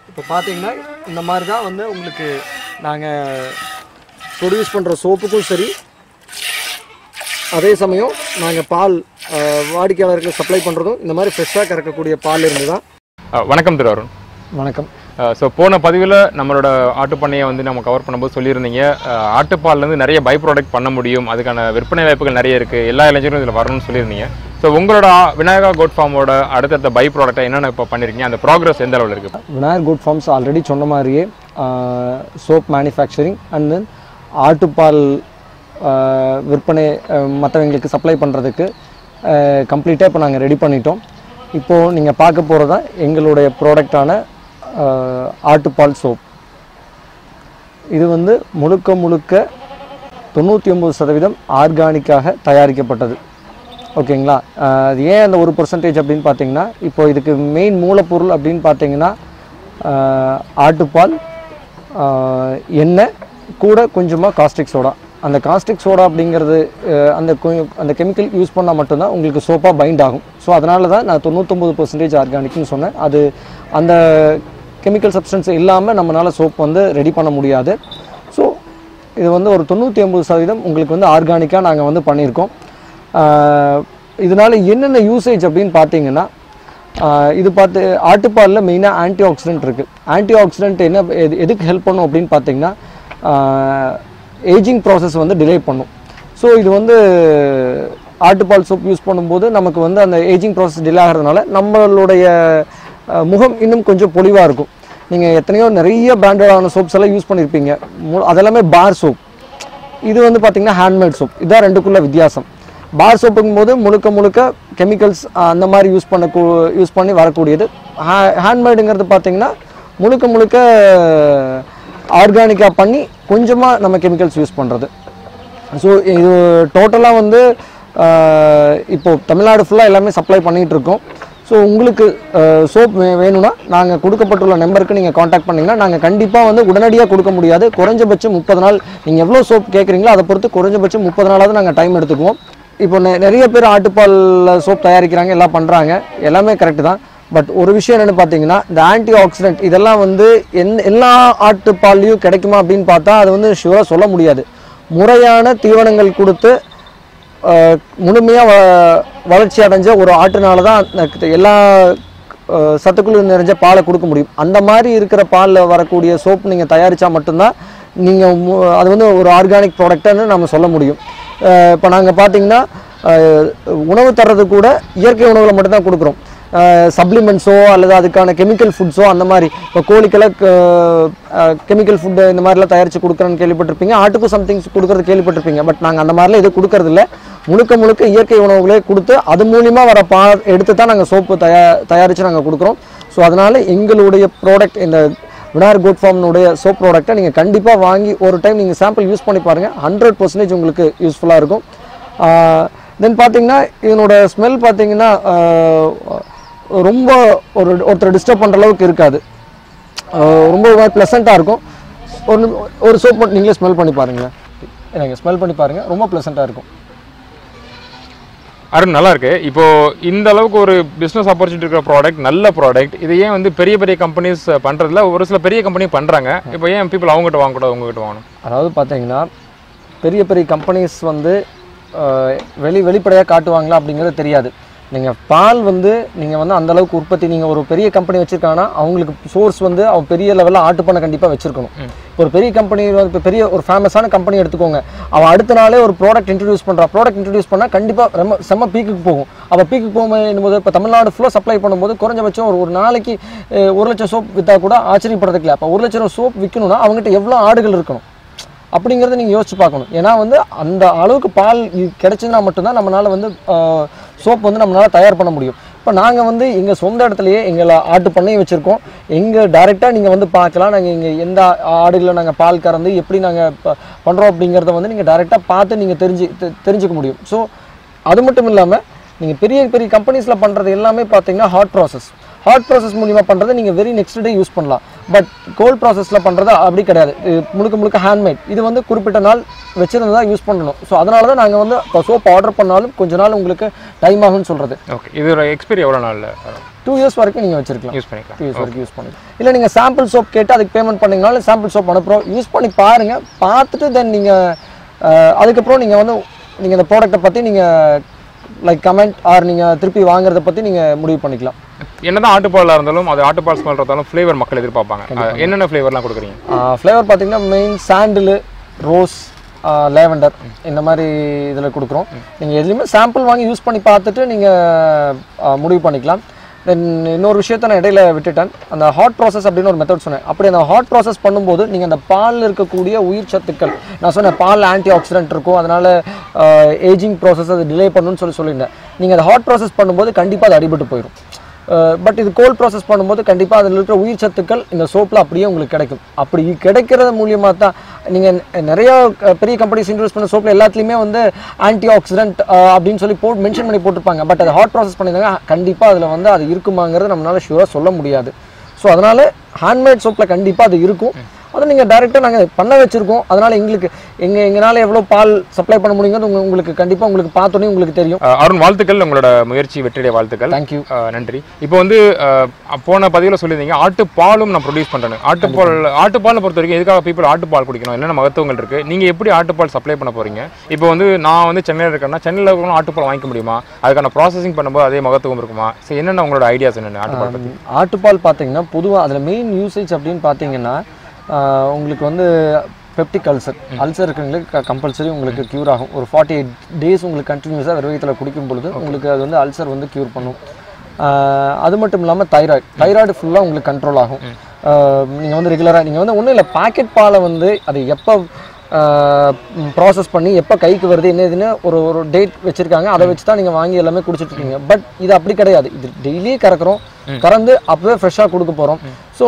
இப்போ பார்த்தீங்கன்னா இந்த மாதிரி தான் வந்து உங்களுக்கு நாங்கள் ப்ரொடியூஸ் பண்ணுற சோப்புக்கும் சரி அதே சமயம் நாங்கள் பால் அஹ், வாடிக்கையாளருக்கு சப்ளை பண்ணுறதும் இந்த மாதிரி ஃப்ரெஷ்ஷாக கறக்கக்கூடிய பால் இருந்து தான் அஹ் வணக்கம் திரு அருண் வணக்கம் ஸோ போன பதிவில் நம்மளோட ஆட்டுப்பண்ணையை வந்து நம்ம கவர் பண்ணும்போது சொல்லியிருந்தீங்க அஹ் ஆட்டுப்பால்லேருந்து நிறைய பை ப்ராடக்ட் பண்ண முடியும் அதுக்கான விற்பனை வாய்ப்புகள் நிறைய இருக்குது எல்லா இளைஞரும் இதில் வரணும்னு சொல்லியிருந்தீங்க ஸோ உங்களோட ஆ- விநாயகா கோட் ஃபார்மோட அடுத்தடுத்த பை ப்ராடக்ட்டை என்னென்ன இப்போ பண்ணியிருக்கீங்க அந்த ப்ராக்ரஸ் எந்த அளவில் இருக்குது விநாயகர் குட் ஃபார்ம்ஸ் ஆல்ரெடி சொன்ன மாதிரியே சோப் மேனுஃபேக்சரிங் அண்ட் தென் ஆட்டுப்பால் ஆஹ், விற்பனை மற்றவங்களுக்கு சப்ளை பண்ணுறதுக்கு கம்ப்ளீட்டாக இப்போ நாங்கள் ரெடி பண்ணிட்டோம் இப்போது நீங்கள் பார்க்க போகிறது தான் எங்களுடைய ப்ராடக்டான ஆட்டுப்பால் சோப் இது வந்து முழுக்க முழுக்க தொண்ணூற்றி ஒம்பது சதவீதம் ஆர்கானிக்காக தயாரிக்கப்பட்டது ஓகேங்களா ஆஹ் அது ஏன் அந்த ஒரு பர்சன்டேஜ் அப்படின்னு பார்த்தீங்கன்னா இப்போ இதுக்கு மெயின் மூலப்பொருள் அப்படின்னு பார்த்தீங்கன்னா ஆஹ் ஆட்டுப்பால் ஆஹ் எண்ணெய் கூட கொஞ்சமாக காஸ்டிக் சோடா அந்த காஸ்டிக் சோடா அப்படிங்கிறது ஆஹ் அந்த கொ- அந்த கெமிக்கல் யூஸ் பண்ணால் மட்டும்தான் உங்களுக்கு சோப்பாக பைண்ட் ஆகும் ஸோ அதனால தான் நான் தொண்ணூத்தொம்பது பர்சன்டேஜ் ஆர்கானிக்னு சொன்னேன் அது அந்த கெமிக்கல் சப்ஸ்டன்ஸ் இல்லாமல் நம்மளால் சோப் வந்து ரெடி பண்ண முடியாது ஸோ இது வந்து ஒரு தொண்ணூற்றி ஒம்பது சதவீதம் உங்களுக்கு வந்து ஆர்கானிக்காக நாங்கள் வந்து பண்ணியிருக்கோம் ஆஹ் இதனால என்னென்ன யூசேஜ் அப்படின்னு பார்த்தீங்கன்னா ஆஹ் இது பார்த்து ஆட்டுப்பாலில் மெயினாக ஆன்டி ஆக்சிடென்ட் இருக்குது ஆன்டி ஆக்சிடென்ட் என்ன எது எதுக்கு ஹெல்ப் பண்ணும் அப்படின்னு பார்த்தீங்கன்னா ஏஜிங் ப்ராசஸ் வந்து டிலே பண்ணும் ஸோ இது வந்து ஆட்டுப்பால் சோப் யூஸ் பண்ணும்போது நமக்கு வந்து அந்த ஏஜிங் ப்ராசஸ் டிலே ஆகிறதுனால நம்மளுடைய ஆஹ் முகம் இன்னும் கொஞ்சம் பொலிவாக இருக்கும் நீங்கள் எத்தனையோ நிறைய பிராண்டடான சோப்ஸ் எல்லாம் யூஸ் பண்ணியிருப்பீங்க மு- அதெல்லாமே பார் சோப் இது வந்து பார்த்தீங்கன்னா ஹேண்ட்மேட் சோப் இதான் ரெண்டுக்குள்ள வித்தியாசம் பார் சோப்புங்கும் போது முழுக்க முழுக்க கெமிக்கல்ஸ் அந்த மாதிரி யூஸ் பண்ண யூஸ் பண்ணி வரக்கூடியது ஹேண்ட்மேடுங்கிறது பார்த்தீங்கன்னா முழுக்க முழுக்க ஆர்கானிக்காக பண்ணி கொஞ்சமாக நம்ம கெமிக்கல்ஸ் யூஸ் பண்ணுறது ஸோ இது டோட்டலாக வந்து ஆஹ், இப்போ தமிழ்நாடு ஃபுல்லாக எல்லாமே சப்ளை பண்ணிகிட்டு இருக்கோம் ஸோ உங்களுக்கு சோப் வேணும்னா நாங்கள் கொடுக்கப்பட்டுள்ள நம்பருக்கு நீங்கள் காண்டாக்ட் பண்ணிங்கன்னா நாங்கள் கண்டிப்பாக வந்து உடனடியாக கொடுக்க முடியாது குறைஞ்சபட்சம் முப்பது நாள் நீங்கள் எவ்வளோ சோப் கேட்குறீங்களோ அதை பொறுத்து குறைஞ்சபட்சம் முப்பது நாளாவது நாங்கள் டைம் எடுத்துக்குவோம் இப்போ நெ- நிறைய பேர் ஆட்டுப்பால் சோப் தயாரிக்கிறாங்க எல்லாம் பண்ணுறாங்க எல்லாமே கரெக்டு தான் பட் ஒரு விஷயம் என்னென்னு பார்த்தீங்கன்னா இந்த ஆன்டி ஆக்சிடென்ட் இதெல்லாம் வந்து எந் எல்லா ஆட்டுப்பால்லையும் கிடைக்குமா அப்படின்னு பார்த்தா அது வந்து ஷுவராக சொல்ல முடியாது முறையான தீவனங்கள் கொடுத்து முழுமையாக வ வளர்ச்சி அடைஞ்ச ஒரு ஆட்டுனால தான் அந்த எல்லா அஹ், சத்துக்களும் நிறைஞ்ச பாலை கொடுக்க முடியும் அந்த மாதிரி இருக்கிற பாலில் வரக்கூடிய சோப் நீங்கள் தயாரித்தா மட்டும்தான் நீங்கள் அது வந்து ஒரு ஆர்கானிக் ப்ராடக்ட்னு நம்ம சொல்ல முடியும் இப்போ நாங்கள் பார்த்தீங்கன்னா அஹ், உணவு தர்றது கூட இயற்கை உணவுகளை மட்டும்தான் கொடுக்குறோம் சப்ளிமெண்ட்ஸோ அல்லது அதுக்கான கெமிக்கல் ஃபுட்ஸோ அந்த மாதிரி இப்போ கோழிக்கெல்லாம் கெமிக்கல் ஃபுட்டு இந்த மாதிரிலாம் தயாரித்து கொடுக்குறேன்னு கேள்விப்பட்டிருப்பீங்க ஆட்டுக்கும் சம்திங்ஸ் கொடுக்குறது கேள்விப்பட்டிருப்பீங்க பட் நாங்கள் அந்த மாதிரிலாம் எதுவும் கொடுக்கறதில்ல முழுக்க முழுக்க இயற்கை உணவுகளே கொடுத்து அது மூலிமா வர பா எடுத்து தான் நாங்கள் சோப்பு தயா தயாரித்து நாங்கள் கொடுக்குறோம் ஸோ அதனால் எங்களுடைய ப்ராடக்ட் இந்த வினார் குட் ஃபார்ம்னுடைய சோப் ப்ராடக்ட்டை நீங்கள் கண்டிப்பாக வாங்கி ஒரு டைம் நீங்கள் சாம்பிள் யூஸ் பண்ணி பாருங்கள் ஹண்ட்ரட் பர்சன்டேஜ் உங்களுக்கு யூஸ்ஃபுல்லாக இருக்கும் தென் பார்த்தீங்கன்னா இதனோட ஸ்மெல் பார்த்தீங்கன்னா ஆஹ், ரொம்ப ஒரு ஒருத்தர் டிஸ்டர்ப் பண்ணுற அளவுக்கு இருக்காது ஆஹ், ரொம்ப ப்ளசண்ட்டாக இருக்கும் ஒரு நிமி- ஒரு சோப் மட்டும் நீங்களே ஸ்மெல் பண்ணி பாருங்களேன் எனக்கு ஸ்மெல் பண்ணி பாருங்கள் ரொம்ப ப்ளசண்ட்டாக இருக்கும் அருண் நல்லா இருக்கு இப்போ இந்த அளவுக்கு ஒரு பிஸ்னஸ் ஆப்பர்ச்சுனிட்டி இருக்கிற ப்ராடக்ட் நல்ல ப்ராடக்ட் இதை ஏன் வந்து பெரிய பெரிய கம்பெனிஸ் பண்றதுல ஒரு சில பெரிய கம்பெனி பண்றாங்க இப்போ ஏன் பீப்புள் அவங்ககிட்ட வாங்கக்கூடாது உங்ககிட்ட வாங்கணும் அதாவது பார்த்தீங்கன்னா பெரிய பெரிய கம்பெனிஸ் வந்து ஆஹ், வெளி வெளிப்படையாக காட்டுவாங்களா அப்படிங்கிறது தெரியாது நீங்கள் பால் வந்து நீங்கள் வந்து அந்த அளவுக்கு உற்பத்தி நீங்கள் ஒரு பெரிய கம்பெனி வச்சுருக்காங்கன்னா அவங்களுக்கு சோர்ஸ் வந்து அவன் பெரிய லெவலில் ஆட்டு பண்ண கண்டிப்பாக வச்சிருக்கணும் இப்போ ஒரு பெரிய கம்பெனி இப்போ பெரிய ஒரு ஃபேமஸான கம்பெனி எடுத்துக்கோங்க அவன் அடுத்த நாளே ஒரு ப்ராடக்ட் இன்ட்ரடியூஸ் பண்ணுறா ப்ராடக்ட் இன்ட்ரடியூஸ் பண்ணால் கண்டிப்பாக ரொம்ப செம்ம பீக்குக்கு போகும் அவள் பீக்குக்கு போகும்போது இப்போ தமிழ்நாடு ஃபுல்லாக சப்ளை பண்ணும்போது குறைஞ்சபட்சம் ஒரு ஒரு நாளைக்கு அஹ், ஒரு லட்சம் சோப் விற்றா கூட ஆச்சரியப்படுறதுக்கு இல்லை அப்போ ஒரு லட்சம் சோப் விற்கணும்னா அவங்ககிட்ட எவ்வளோ ஆடுகள் இருக்கணும் அப்படிங்கிறத நீங்கள் யோசிச்சு பார்க்கணும் ஏன்னா வந்து அந்த அளவுக்கு பால் இ- கிடைச்சதுன்னா மட்டும்தான் நம்மளால் வந்து சோப் வந்து நம்மளால் தயார் பண்ண முடியும் இப்போ நாங்கள் வந்து எங்கள் சொந்த இடத்துலையே எங்களை ஆட்டு பண்ணையும் வச்சுருக்கோம் எங்கள் டைரெக்டாக நீங்கள் வந்து பார்க்கலாம் நாங்கள் இங்கே எந்த ஆ- ஆடுகளை நாங்கள் பால் கறந்து எப்படி நாங்கள் பண்ணுறோம் அப்படிங்கிறத வந்து நீங்கள் டைரெக்டாக பார்த்து நீங்கள் தெரிஞ்சு தெ- தெரிஞ்சுக்க முடியும் ஸோ அது மட்டும் இல்லாமல் நீங்கள் பெரிய பெரிய கம்பெனிஸில் பண்ணுறது எல்லாமே பார்த்தீங்கன்னா ஹாட் ப்ராசஸ் ஹாட் ப்ராசஸ் மூலிமா பண்ணுறதை நீங்கள் வெரி நெக்ஸ்ட் டே யூஸ் பண்ணலாம் பட் கோல்ட் ப்ராசஸில் பண்ணுறது அப்படி கிடையாது இது முழுக்க முழுக்க ஹேண்ட்மேட் இது வந்து குறிப்பிட்ட நாள் வச்சிருந்தா யூஸ் பண்ணணும் ஸோ அதனால தான் நாங்கள் வந்து இப்போ சோப் ஆர்டர் பண்ணாலும் கொஞ்ச நாள் உங்களுக்கு டைம் ஆகும்னு சொல்கிறது ஓகே இதோட எக்ஸ்பீரி எவ்வளோ நாளில் டூ இயர்ஸ் வரைக்கும் நீங்கள் வச்சிருக்கலாம் யூஸ் பண்ணிக்கலாம் டூ இயர்ஸ் வரைக்கும் யூஸ் பண்ணிக்கலாம் இல்லை நீங்கள் சாம்பிள் சோப் கேட்டு அதுக்கு பேமெண்ட் பண்ணீங்கனாலும் சாம்பிள் சோப் அனுப்புகிறோம் யூஸ் பண்ணி பாருங்கள் பார்த்துட்டு தென் நீங்கள் அதுக்கப்புறம் நீங்கள் வந்து நீங்கள் இந்த ப்ராடக்ட்டை பற்றி நீங்கள் லைக் கமெண்ட் ஆர் நீங்கள் திருப்பி வாங்குறத பற்றி நீங்கள் முடிவு பண்ணிக்கலாம் என்னதான் ஆட்டுப்பாலாக இருந்தாலும் அது ஆட்டுப்பால் ஸ்மெல் இருந்தாலும் ஃப்ளேவர் மக்கள் எதிர்பார்ப்பாங்க அஹ் என்னென்ன ஃப்ளேவர்லாம் கொடுக்குறீங்க ஃப்ளேவர் பார்த்தீங்கன்னா மெயின் சாண்டிலு ரோஸ் லேவெண்டர் இந்த மாதிரி இதில் கொடுக்குறோம் நீங்கள் எதுலையுமே சாம்பிள் வாங்கி யூஸ் பண்ணி பார்த்துட்டு நீங்கள் முடிவு பண்ணிக்கலாம் தென் இன்னொரு விஷயத்த நான் இடையில விட்டுட்டேன் அந்த ஹாட் ப்ராசஸ் அப்படின்னு ஒரு மெத்தட் சொன்னேன் அப்படி அந்த ஹாட் ப்ராசஸ் பண்ணும்போது நீங்கள் அந்த பாலில் இருக்கக்கூடிய உயிர் சத்துக்கள் நான் சொன்னேன் பால் ஆன்டி ஆக்சிடென்ட் இருக்கும் அதனால ஏஜிங் ப்ராசஸ் அது டிலே பண்ணணும்னு சொல்லி சொல்லியிருந்தேன் நீங்கள் அந்த ஹாட் ப்ராசஸ் பண்ணும்போது கண்டிப்பாக அது அடிபட்டு போயிடும் பட் இது கோல்ட் ப்ராசஸ் பண்ணும்போது கண்டிப்பாக அதில் இருக்கிற உயிர் சத்துக்கள் இந்த சோப்பில் அப்படியே உங்களுக்கு கிடைக்கும் அப்படி கிடைக்கிறது மூலியமாக தான் நீங்கள் நிறைய அஹ், பெரிய கம்பெனிஸ் இன்ட்ரூஸ் பண்ண சோப்பில் எல்லாத்துலேயுமே வந்து ஆன்டி ஆக்சிடென்ட் அப்படின்னு சொல்லி போட் மென்ஷன் பண்ணி போட்டிருப்பாங்க பட் அது ஹாட் ப்ராசஸ் பண்ணியிருந்தாங்க கண்டிப்பாக அதில் வந்து அது இருக்குமாங்கிறது நம்மளால ஷூராக சொல்ல முடியாது ஸோ அதனால் ஹேண்ட்மேட் சோப்பில் கண்டிப்பாக அது இருக்கும் அதை நீங்கள் டைரெக்டாக நாங்கள் பண்ண வச்சுருக்கோம் அதனால் எங்களுக்கு எங்கள் எங்களால் எவ்வளோ பால் சப்ளை பண்ண முடியுங்கிறது உங்க- உங்களுக்கு கண்டிப்பாக உங்களுக்கு பார்த்தோன்னே உங்களுக்கு தெரியும் அஹ் அருண் வாழ்த்துக்கள் உங்களோட முயற்சி வெற்றிடைய வாழ்த்துக்கள் தேங்க்யூ அஹ் நன்றி இப்போ வந்து அஹ், போன பதிவில் சொல்லியிருந்தீங்க ஆட்டுப்பாலும் நான் ப்ரொடியூஸ் பண்ணுறேன் ஆட்டுப்பால் ஆட்டுப்பாலை பொறுத்த வரைக்கும் எதுக்காக பீப்புள் ஆட்டுப்பால் குடிக்கணும் என்னென்ன மகத்துவங்கள் இருக்குது நீங்கள் எப்படி ஆட்டுப்பால் சப்ளை பண்ண போகிறீங்க இப்போ வந்து நான் வந்து சென்னையில் இருக்கேன்னா சென்னையில் இருக்கவங்க ஆட்டுப்பால் வாங்கிக்க முடியுமா அதுக்கான ப்ராசஸிங் பண்ணும்போது அதே மகத்துவம் இருக்குமா ஸோ என்னென்ன உங்களோட ஐடியாஸ் என்னென்ன ஆட்டுப்பால் பற்றி ஆட்டுப்பால் பார்த்தீங்கன்னா பொதுவாக அதில் மெயின் யூசேஜ் அப்படின்னு பார்த்தீங்கன்னா ஆஹ் உங்களுக்கு வந்து பெப்டிக் அல்சர் அல்சர் இருக்கிறவங்களுக்கு கம்பல்சரி உங்களுக்கு க்யூர் ஆகும் ஒரு ஃபார்ட்டி எயிட் டேஸ் உங்களுக்கு கண்டினியூஸாக வெறுவயத்தில் குடிக்கும் பொழுது உங்களுக்கு அது வந்து அல்சர் வந்து க்யூர் பண்ணும் ஆஹ் அது மட்டும் இல்லாமல் தைராய்டு தைராய்டு ஃபுல்லாக உங்களுக்கு கண்ட்ரோல் ஆகும் நீங்கள் வந்து ரெகுலராக நீங்கள் வந்து ஒன்றும் இல்லை பாக்கெட் பாலை வந்து அது எப்போ ப்ராசஸ் பண்ணி எப்போ கைக்கு வருது என்ன இதுன்னு ஒரு ஒரு டேட் வச்சுருக்காங்க அதை வச்சு தான் நீங்கள் வாங்கி எல்லாமே குடிச்சிட்டு இருக்கீங்க பட் இது அப்படி கிடையாது இது டெய்லி கறக்குறோம் கறந்து அப்போவே ஃப்ரெஷ்ஷாக கொடுக்க போகிறோம் ஸோ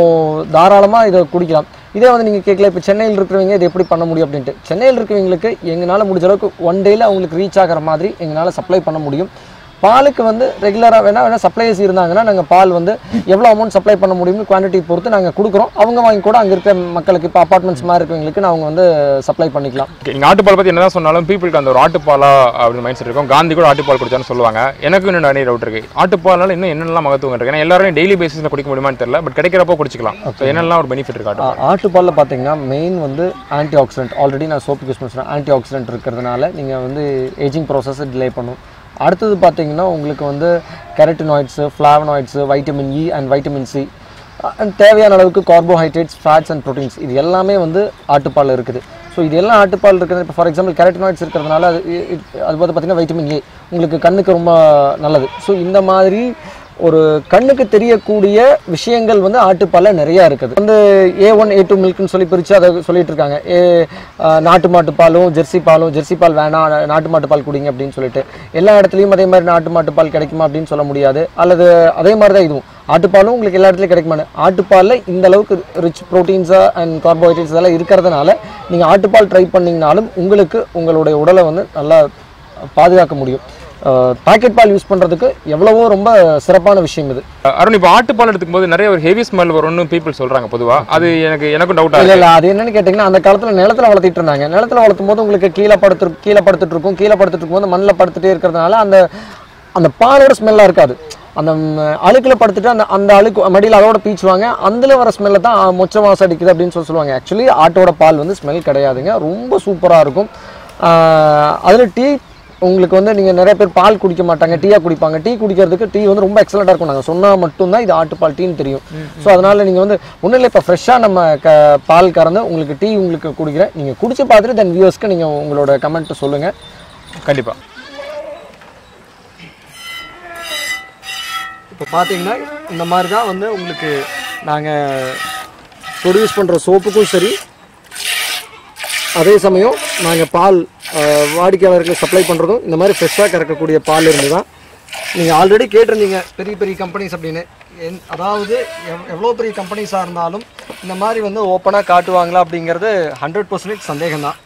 தாராளமாக இதை குடிக்கலாம் இதே வந்து நீங்கள் கேட்கல இப்போ சென்னையில் இருக்கிறவங்க இது எப்படி பண்ண முடியும் அப்படின்ட்டு சென்னையில் இருக்கிறவங்களுக்கு எங்களால் முடிஞ்ச அளவுக்கு ஒன் டேயில் அவங்களுக்கு ரீச் ஆகிற மாதிரி எங்களால் சப்ளை பண்ண முடியும் பாலுக்கு வந்து ரெகுலராக வேணால் வேணால் சப்ளைஸ் இருந்தாங்கன்னா நாங்கள் பால் வந்து எவ்வளோ அமௌண்ட் சப்ளை பண்ண முடியும்னு குவான்டிட்டி பொறுத்து நாங்கள் கொடுக்குறோம் அவங்க வாங்கி கூட அங்கே இருக்கிற மக்களுக்கு இப்போ அப்பார்ட்மெண்ட்ஸ் மாதிரி இருக்கிறவங்களுக்கு நான் அவங்க வந்து சப்ளை பண்ணிக்கலாம் ஓகே நீங்கள் ஆட்டுப்பால் பற்றி என்னதான் சொன்னாலும் பீப்புளுக்கு அந்த ஒரு ஆட்டுப்பாலா அப்படின்னு மைண்ட் செட் இருக்கும் காந்தி கூட ஆட்டுப்பால் குடிச்சான்னு சொல்லுவாங்க எனக்கு இன்னும் நிறைய டவுட் இருக்கு ஆட்டுப்பாலால இன்னும் என்னெல்லாம் மகத்துவம் இருக்கு ஏன்னா எல்லாரும் டெய்லி பேசிஸில் குடிக்க முடியுமான்னு தெரியல பட் கிடைக்கிறப்போ குடிச்சிக்கலாம் ஸோ என்னெல்லாம் ஒரு பெனிஃபிட் இருக்கு ஆட்டுப்பால் ஆட்டுப்பாலில் பார்த்தீங்கன்னா மெயின் வந்து ஆன்டி ஆக்சிடென்ட் ஆல்ரெடி நான் சோப்பு யூஸ் பண்ணுறேன் ஆன்டி ஆக்சிடென்ட் இருக்கிறதுனால நீங்கள் வந்து ஏஜிங் ப்ராசஸை டிலே பண்ணும் அடுத்தது பார்த்தீங்கன்னா உங்களுக்கு வந்து carotenoids flavonoids vitamin E and vitamin C and தேவையான அளவுக்கு கார்போஹைட்ரேட்ஸ் ஃபேட்ஸ் அண்ட் ப்ரோட்டீன்ஸ் இது எல்லாமே வந்து ஆட்டுப்பால் இருக்குது ஸோ இது எல்லாம் ஆட்டுப்பால் இருக்குது இப்போ ஃபார் எக்ஸாம்பிள் கெரட்டினாய்ட்ஸ் இருக்கிறதுனால அது இ- இ- அது பார்த்து பார்த்தீங்கன்னா வைட்டமின் ஏ உங்களுக்கு கண்ணுக்கு ரொம்ப நல்லது ஸோ இந்த மாதிரி ஒரு கண்ணுக்கு தெரியக்கூடிய விஷயங்கள் வந்து ஆட்டுப்பாலில் நிறையா இருக்குது வந்து ஏ ஒன் ஏ டூ மில்க்னு சொல்லி பிரித்து அதை சொல்லிட்டு இருக்காங்க ஏ ஆஹ், நாட்டு மாட்டு பாலும் ஜெர்சி பாலும் ஜெர்சி பால் வேணாம் நா- நாட்டு மாட்டு பால் குடிங்க அப்படின்னு சொல்லிட்டு எல்லா இடத்துலையும் அதே மாதிரி நாட்டு மாட்டு பால் கிடைக்குமா அப்படின்னு சொல்ல முடியாது அல்லது அதே மாதிரி தான் இதுவும் ஆட்டுப்பாலும் உங்களுக்கு எல்லா இடத்துலையும் கிடைக்குமான்னு ஆட்டுப்பாலில் இந்த அளவுக்கு ரிச் ப்ரோட்டீன்ஸாக அண்ட் கார்போஹைட்ரேட்ஸ் இதெல்லாம் இருக்கிறதுனால நீங்கள் ஆட்டுப்பால் ட்ரை பண்ணிங்கனாலும் உங்களுக்கு உங்களுடைய உடலை வந்து நல்லா பாதுகாக்க முடியும் பாக்கெட் பால் யூஸ் பண்ணுறதுக்கு எவ்வளவோ ரொம்ப சிறப்பான விஷயம் இது அருண் இப்போ ஆட்டுப்பால் எடுத்துக்கும் போது நிறைய ஒரு ஹெவி ஸ்மெல் வரும்னு பீப்புள் சொல்றாங்க பொதுவா அது எனக்கு எனக்கும் டவுட்டா இல்ல இல்ல அது என்னன்னு கேட்டிங்கன்னா அந்த காலத்துல நிலத்துல வளர்த்திட்டு இருந்தாங்க நிலத்துல வளர்த்தும் போது உங்களுக்கு கீழே படுத்து கீழே படுத்துட்டு இருக்கும் கீழே படுத்துட்டு இருக்கும்போது மண்ணில் படுத்துட்டே இருக்கிறதுனால அந்த அந்த பாலோட ஸ்மெல்லா இருக்காது அந்த ம், அழுக்குல படுத்துட்டு அந்த அந்த அழுக்கு மடியில் அதோட பீச்சுவாங்க அதுல வர ஸ்மெல்ல தான் ஆ, மொச்ச வாசம் அடிக்குது அப்படின்னு சொல்லி சொல்லுவாங்க ஆக்சுவலி ஆட்டோட பால் வந்து ஸ்மெல் கிடையாதுங்க ரொம்ப சூப்பரா இருக்கும் ஆஹ், அதுல டீ உங்களுக்கு வந்து நீங்கள் நிறைய பேர் பால் குடிக்க மாட்டாங்க டீயாக குடிப்பாங்க டீ குடிக்கிறதுக்கு டீ வந்து ரொம்ப எக்ஸலண்ட்டாக இருக்கும் நாங்கள் சொன்னால் மட்டும்தான் இது ஆட்டுப்பால் டீன்னு தெரியும் ஸோ அதனால் நீங்கள் வந்து ஒன்றும் இல்லை இப்போ ஃப்ரெஷ்ஷாக நம்ம க பால் கறந்து உங்களுக்கு டீ உங்களுக்கு குடிக்கிறேன் நீங்கள் குடிச்சு பார்த்துட்டு தென் வியூவர்ஸ்க்கு நீங்கள் உங்களோட கமெண்ட் சொல்லுங்கள் கண்டிப்பா இப்போ பார்த்தீங்கன்னா இந்த மாதிரி தான் வந்து உங்களுக்கு நாங்கள் ப்ரொடியூஸ் பண்ணுற சோப்புக்கும் சரி அதே சமயம் நாங்கள் பால் அஹ், வாடிக்கையாளர்களுக்கு சப்ளை பண்ணுறதும் இந்த மாதிரி ஃப்ரெஷ்ஷாக கறக்கக்கூடிய பால் இருந்து தான் நீங்கள் ஆல்ரெடி கேட்டிருந்தீங்க பெரிய பெரிய கம்பெனிஸ் அப்படின்னு என் அதாவது எவ் எவ்வளோ பெரிய கம்பெனிஸாக இருந்தாலும் இந்த மாதிரி வந்து ஓப்பனாக காட்டுவாங்களா அப்படிங்கிறது ஹண்ட்ரட் பர்சன்டேஜ் சந்தேகம் தான்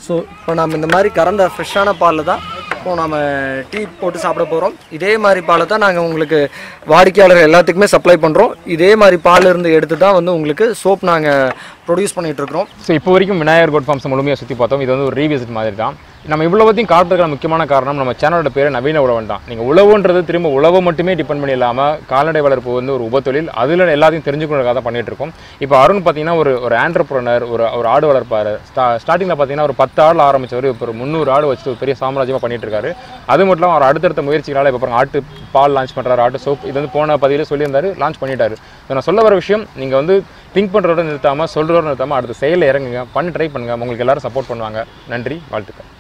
ஸோ இப்போ நம்ம இந்த மாதிரி கறந்த ஃப்ரெஷ்ஷான பாலில் தான் இப்போ நம்ம டீ போட்டு சாப்பிட போகிறோம் இதே மாதிரி பாலை தான் நாங்கள் உங்களுக்கு வாடிக்கையாளர் எல்லாத்துக்குமே சப்ளை பண்ணுறோம் இதே மாதிரி பால் இருந்து எடுத்து தான் வந்து உங்களுக்கு சோப் நாங்கள் ப்ரொடியூஸ் பண்ணிகிட்ருக்குறோம் ஸோ இப்போ வரைக்கும் விநாயகர் கோட் ஃபார்ம்ஸ் முழுமையாக சுற்றி பார்த்தோம் இது வந்து ஒரு ரீவிசிட் மாதிரி தான் நம்ம இவ்வளோ பற்றியும் காட்டுறதுக்கான முக்கியமான காரணம் நம்ம சேனலோட பேர் நவீன உழவன் தான் நீங்கள் உழவுன்றது திரும்ப உழவை மட்டுமே டிபெண்ட் பண்ணி இல்லாமல் கால்நடை வளர்ப்பு வந்து ஒரு உபத்தொழில் அதில் எல்லாத்தையும் தெரிஞ்சுக்கிறதுக்காக தான் பண்ணிட்டு இருக்கோம் இப்போ அருண் பார்த்தீங்கன்னா ஒரு ஒரு ஆண்டர்பிரனர் ஒரு ஒரு ஆடு வளர்ப்பார் ஸ்டா ஸ்டார்டிங்கில் பார்த்தீங்கன்னா ஒரு பத்து ஆடு ஆரம்பிச்சவர் இப்போ ஒரு முந்நூறு ஆடு வச்சுட்டு ஒரு பெரிய சாம்ராஜ்யமாக பண்ணிட்டு இருக்காரு அது மட்டும் இல்லாமல் அவர் அடுத்தடுத்த முயற்சிகளால் இப்போ பாருங்க ஆட்டு பால் லான்ச் பண்ணுறாரு ஆட்டு சோப் இது வந்து போன பதிவில் சொல்லியிருந்தாரு லான்ச் பண்ணிட்டாரு So நான் சொல்ல வர விஷயம் நீங்கள் வந்து திங்க் பண்ணுறதோட நிறுத்தாமல் சொல்கிறதோட நிறுத்தாமல் அடுத்த செயலில் இறங்குங்க பண்ணி ட்ரை பண்ணுங்கள் உங்களுக்கு எல்லாரும் சப்போர்ட் பண்ணுவாங்க நன்றி வாழ்த்துக்கள்